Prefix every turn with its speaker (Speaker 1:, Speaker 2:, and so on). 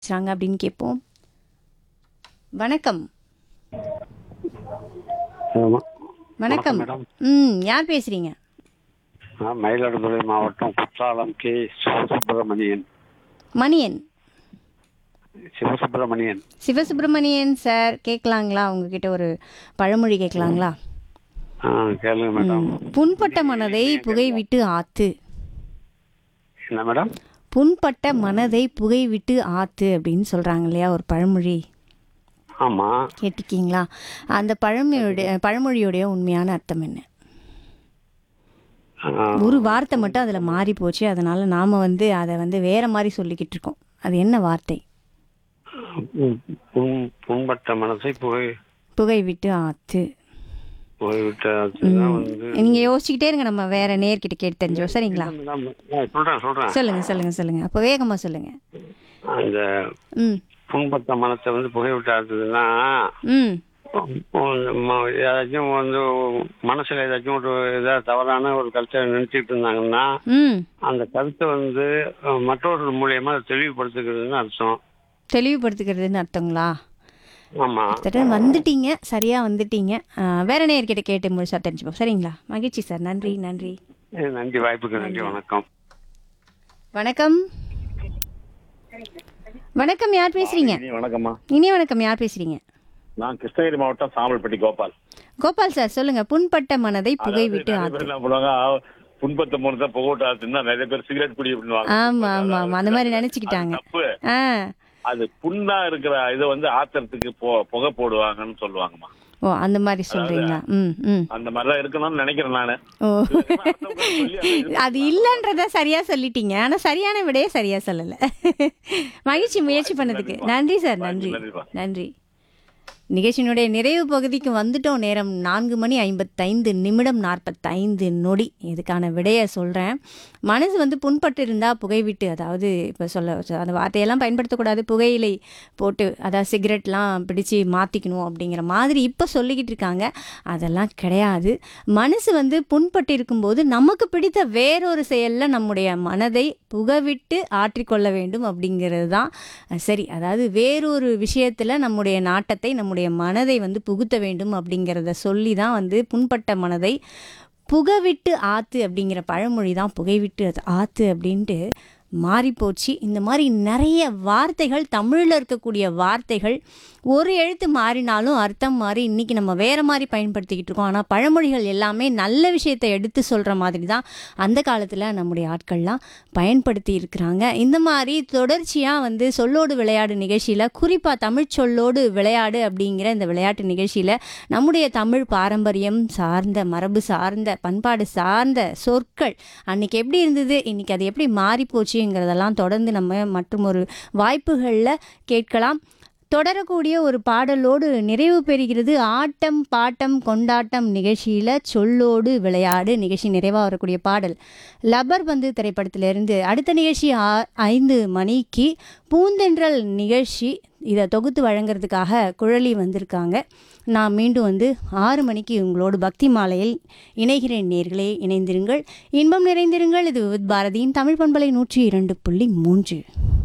Speaker 1: பேசுறாங்க அப்படின்னு கேட்போம் வணக்கம்
Speaker 2: ஆமா.
Speaker 1: வணக்கம்
Speaker 2: மேடம்
Speaker 1: ம் யார் பேசுறீங்க
Speaker 2: நான் மயிலாடுதுறை மாவட்டம் குற்றாலம் கே சிவசுப்பிரமணியன்
Speaker 1: மணியன்
Speaker 2: சிவசுப்பிரமணியன்
Speaker 1: சிவசுப்பிரமணியன் சார் கேட்கலாங்களா உங்ககிட்ட ஒரு பழமொழி கேட்கலாங்களா
Speaker 2: ஆ கேளுங்க மேடம்
Speaker 1: ம். புண்பட்ட மனதை புகை விட்டு ஆத்து
Speaker 2: என்ன மேடம்
Speaker 1: புண்பட்ட மனதை புகை விட்டு ஆத்து அப்படின்னு சொல்றாங்க இல்லையா ஒரு பழமொழி
Speaker 2: ஆமா
Speaker 1: கேட்டிருக்கீங்களா அந்த பழமொழியுடைய பழமொழியுடைய உண்மையான அர்த்தம் என்ன
Speaker 2: ஆ,
Speaker 1: ஒரு வார்த்தை மட்டும் அதில் மாறி போச்சு அதனால நாம வந்து அதை வந்து வேற மாதிரி சொல்லிக்கிட்டு இருக்கோம் அது என்ன வார்த்தை
Speaker 2: புண்- புண்- புண்பட்ட மனசை புகை
Speaker 1: புகை விட்டு ஆத்து
Speaker 2: புகைவிட்ட அதுதான் வந்து
Speaker 1: நீங்க யோசிச்சுக்கிட்டே இருங்க நம்ம வேற நேர்கிட்ட கேட்டு தெரிஞ்சோம் சரிங்களா
Speaker 2: மேடம், ஆ, சொல்றேன் சொல்றேன்
Speaker 1: சொல்லுங்க சொல்லுங்க சொல்லுங்க அப்போ வேகமா சொல்லுங்க
Speaker 2: அந்த
Speaker 1: ம்
Speaker 2: புண்பட்ட மனசை வந்து புகைவிட்ட ஆகுதுன்னா
Speaker 1: ம்
Speaker 2: ஏதாச்சும் வந்து மனசுல ஏதாச்சும் ஒரு ஏதாவது தவறான ஒரு கருத்தை நினைச்சிட்டு இருந்தாங்கன்னா
Speaker 1: ம்
Speaker 2: அந்த கருத்தை வந்து அஹ், மற்றவர்கள் மூலியமா அதை தெளிவுபடுத்துகிறதுன்னு அர்த்தம்
Speaker 1: தெளிவுபடுத்துக்கிறதுன்னு அர்த்தங்களா
Speaker 2: ஆமா
Speaker 1: கிட்டத்தட்ட வந்துட்டீங்க சரியா வந்துட்டீங்க ஆ, வேற நேர்கிட்ட கேட்டு முழுசா தெரிஞ்சுப்போம் சரிங்களா மகிழ்ச்சி சார் நன்றி நன்றி
Speaker 2: அஹ், நன்றி வாய்ப்புக்கு நன்றி வணக்கம்
Speaker 1: வணக்கம் வணக்கம் யார் பேசுறீங்க
Speaker 3: இனி வணக்கம்மா
Speaker 1: இனிய வணக்கம் யார் பேசுறீங்க
Speaker 3: நான் கிருஷ்ணகிரி மாவட்டம் சாம்பல்பட்டி கோபால்
Speaker 1: கோபால் சார் சொல்லுங்க புண்பட்ட மனதை புகை
Speaker 3: அதாவது
Speaker 1: விட்டு
Speaker 3: நிறைய
Speaker 1: ஆத்து
Speaker 3: பேர் என்ன பண்ணுவாங்க புண்பத்த மூணு தான் புகோட்டு ஆத்துன்னா நிறைய பேர் சிகரெட் குடி பண்ணுவாங்க
Speaker 1: ஆமா ஆமா ஆமா அந்த மாதிரி நினைச்சுக்கிட்டாங்க
Speaker 3: அது தப்பு
Speaker 1: ஆ
Speaker 3: அது புண்ணா இருக்கிற இதை வந்து ஆத்திரத்துக்கு பொ- புகை போடுவாங்கன்னு சொல்லுவாங்கம்மா
Speaker 1: ஓ அந்த மாதிரி சொல்றீங்களா ம் ம்
Speaker 3: அந்த மாதிரிலாம் இருக்கணும்னு நினைக்கிறேன் நானு
Speaker 1: ஓ
Speaker 3: அடுத்தவங்க சொல்லி அதை இது
Speaker 1: அது இல்லைன்றத சரியா சொல்லிட்டீங்க ஆனா சரியான விடையே சரியா சொல்லல மகிழ்ச்சி முயற்சி பண்ணதுக்கு நன்றி சார் நன்றி
Speaker 3: நன்றிப்பா.
Speaker 1: நன்றி நிகழ்ச்சியினுடைய நிறைவு பகுதிக்கு வந்துட்டோம் நேரம் நான்கு மணி ஐம்பத்தைந்து நிமிடம் நாற்பத்தைந்து நொடி இதுக்கான விடையை சொல்கிறேன் மனசு வந்து புண்பட்டு இருந்தால் புகைவிட்டு அதாவது இப்போ சொல்ல அந்த வார்த்தையெல்லாம் பயன்படுத்தக்கூடாது புகையிலை போட்டு அதாவது சிகரெட்லாம் பிடிச்சு மாற்றிக்கணும் அப்படிங்கிற மாதிரி இப்போ சொல்லிக்கிட்டு இருக்காங்க அதெல்லாம் கிடையாது மனசு வந்து புண்பட்டு இருக்கும்போது நமக்கு பிடித்த வேறொரு செயலில் நம்முடைய மனதை புகவிட்டு ஆற்றிக்கொள்ள வேண்டும் அப்படிங்கிறது தான் அஹ், சரி அதாவது வேறொரு விஷயத்தில் நம்முடைய நாட்டத்தை நம்முடைய மனதை வந்து புகுத்த வேண்டும் அப்படிங்கிறத சொல்லி தான் வந்து புண்பட்ட மனதை புகவிட்டு ஆத்து அப்படிங்கிற பழமொழி தான் புகைவிட்டு அது ஆத்து அப்படின்ட்டு மாறிப்போச்சு இந்த மாதிரி நிறைய வார்த்தைகள் தமிழில் இருக்கக்கூடிய வார்த்தைகள் ஒரு எழுத்து மாறினாலும் அர்த்தம் மாறி இன்னைக்கு நம்ம வேற மாதிரி பயன்படுத்திக்கிட்டு இருக்கோம் ஆனால் பழமொழிகள் எல்லாமே நல்ல விஷயத்தை எடுத்து சொல்கிற மாதிரி தான் அந்த காலத்தில் நம்முடைய ஆட்கள்லாம் பயன்படுத்தி இருக்கிறாங்க இந்த மாதிரி தொடர்ச்சியாக வந்து சொல்லோடு விளையாடு நிகழ்ச்சியில் குறிப்பாக தமிழ் சொல்லோடு விளையாடு அப்படிங்கிற இந்த விளையாட்டு நிகழ்ச்சியில் நம்முடைய தமிழ் பாரம்பரியம் சார்ந்த மரபு சார்ந்த பண்பாடு சார்ந்த சொற்கள் அன்னைக்கு எப்படி இருந்தது இன்னைக்கு அது எப்படி மாறி போச்சுங்கிறதெல்லாம் தொடர்ந்து நம்ம மற்றும் ஒரு வாய்ப்புகளில் கேட்கலாம் தொடரக்கூடிய ஒரு பாடலோடு நிறைவு பெறுகிறது ஆட்டம் பாட்டம் கொண்டாட்டம் நிகழ்ச்சியில் சொல்லோடு விளையாடு நிகழ்ச்சி நிறைவாக வரக்கூடிய பாடல் லப்பர் பந்து திரைப்படத்திலிருந்து அடுத்த நிகழ்ச்சி ஆ- ஐந்து மணிக்கு பூந்தென்றல் நிகழ்ச்சி இதை தொகுத்து வழங்குறதுக்காக குழலி வந்திருக்காங்க நான் மீண்டும் வந்து ஆறு மணிக்கு உங்களோடு பக்தி மாலையில் இணைகிறேன் நேர்களே இணைந்திருங்கள் இன்பம் நிறைந்திருங்கள் இது வித் பாரதியின் தமிழ் பண்பலை நூற்றி இரண்டு புள்ளி மூன்று